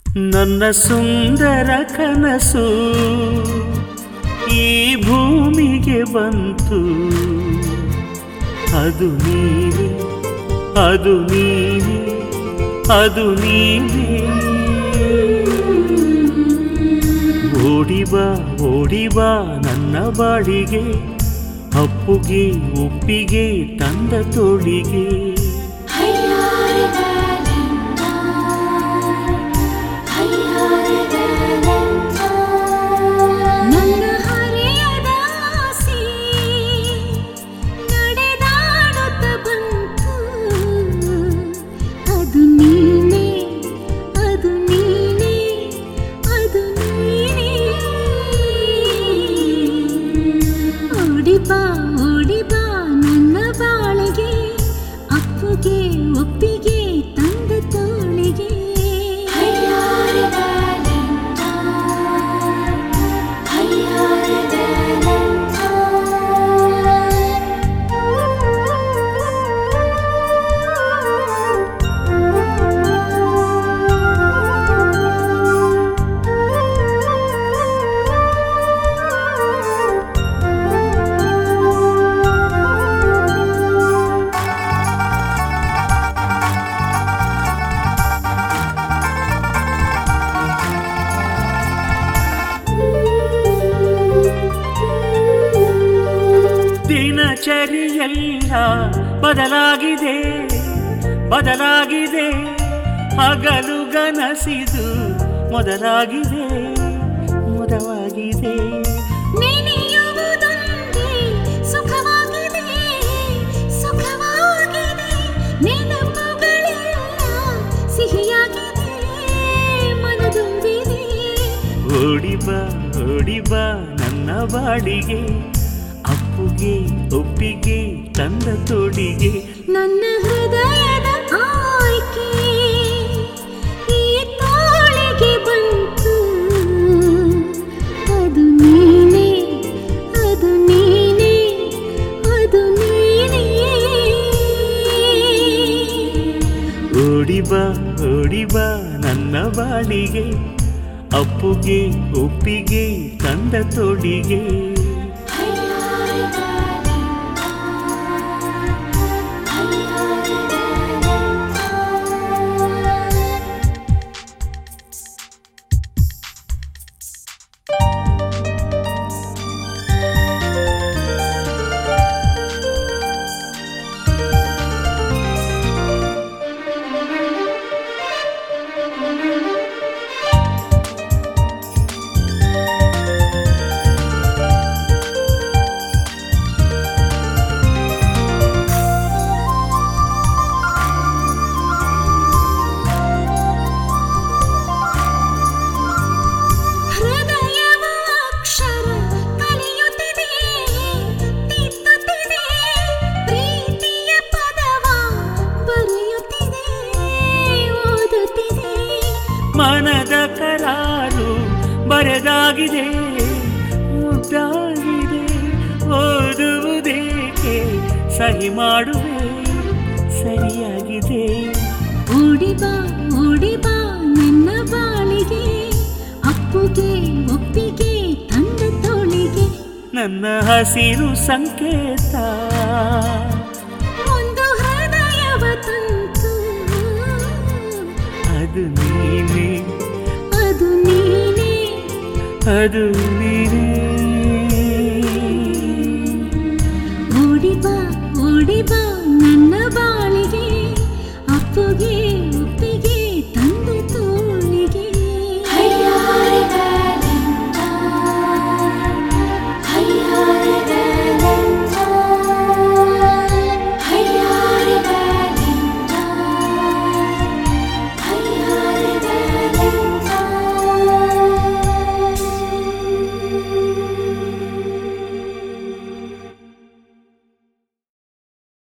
ನನ್ನ ಸುಂದರ ಕನಸು ಈ ಭೂಮಿಗೆ ಬಂತು ಅದು ನೀನೆ ಅದು ನೀನೆ ಅದು ನೀನೆ ಓಡಿಬಾ ಓಡಿಬಾ ನನ್ನ ಬಾಳಿಗೆ ಅಪ್ಪುಗೆ ಒಪ್ಪಿಗೆ ತಂದ ತೋಳಿಗೆ ನನ್ನ ಹರೆಯದ ಆಸೆ ನಡೆದಾಡುತ್ತ ಬಂತು ಅದು ನೀನೇ ಅದು ನೀನೇ ಅದು ನೀನೇ ಓಡಿಬಾ ಓಡಿಬಾ ನನ್ನ ಬಾಳಿಗೆ ಅಪ್ಪುಗೆ ಒಪ್ಪಿಗೆ ತಂದ ತೋಳಿಗೆ ದಿನಚರಿಯೆಲ್ಲ ಬದಲಾಗಿದೆ ಬದಲಾಗಿದೆ ಹಗಲು ಗನಸಿದು ಮೊದಲಾಗಿದೆ ಮೊದವಾಗಿದೆ ನೆನೆಯುವುದೊಂದೇ ಸುಖವಾಗಿದೆ ಸುಖವಾಗಿದೆ ನೆನಪುಗಳೆಲ್ಲ ಸಿಹಿಯಾಗಿದೆ ಮನದುಂಬಿದೆ ಓಡಿಬಾ ಓಡಿಬಾ ನನ್ನ ಬಾಡಿಗೆ ಅಪ್ಪುಗೆ ಒಪ್ಪಿಗೆ ತಂದ ತೋಡಿಗೆ ನನ್ನ ಹೃದಯದ ಆಯ್ಕೆ ಈ ತೋಳಿಗೆ ಬಂತು ಅದು ನೀನೇ ಅದು ನೀನೇ ಅದು ನೀನೇ ಓಡಿಬಾ ಓಡಿಬಾ ನನ್ನ ಬಾಳಿಗೆ ಅಪ್ಪುಗೆ ಒಪ್ಪಿಗೆ ತಂದ ತೋಡಿಗೆ ಹೃದಯವ ಅಕ್ಷರ ಕಲಿಯುತ್ತಿದೆ ತಿದ್ದುತ್ತಿದೆ ಪ್ರೀತಿಯ ಪದವ ಬರೆಯುತ್ತಿದೆ ಓದುತ್ತಿದೆ ಮನದ ಕರಾರು ಬರೆದಾಗಿದೆ ಮುದ್ದಾಗಿದೆ ಓದುವುದೇಕೆ ಸಹಿ ಮಾಡುವೆ ಸರಿಯಾಗಿದೆ ಓಡಿಬಾ ಓಡಿಬಾ ನನ್ನ ಬಾಳಿಗೆ ಅಪ್ಪುಗೆ ಒಪ್ಪಿಗೆ ತಂದ ತೋಳಿಗೆ ನನ್ನ ಹಸಿರು ಸಂಕೇತ ಒಂದು ಹೃದಯವ ತಂತು ಅದು ನೀನೇ ಅದು ನೀನೇ ಅದು ನೀನೇ ಓಡಿಬಾ ಓಡಿಬಾ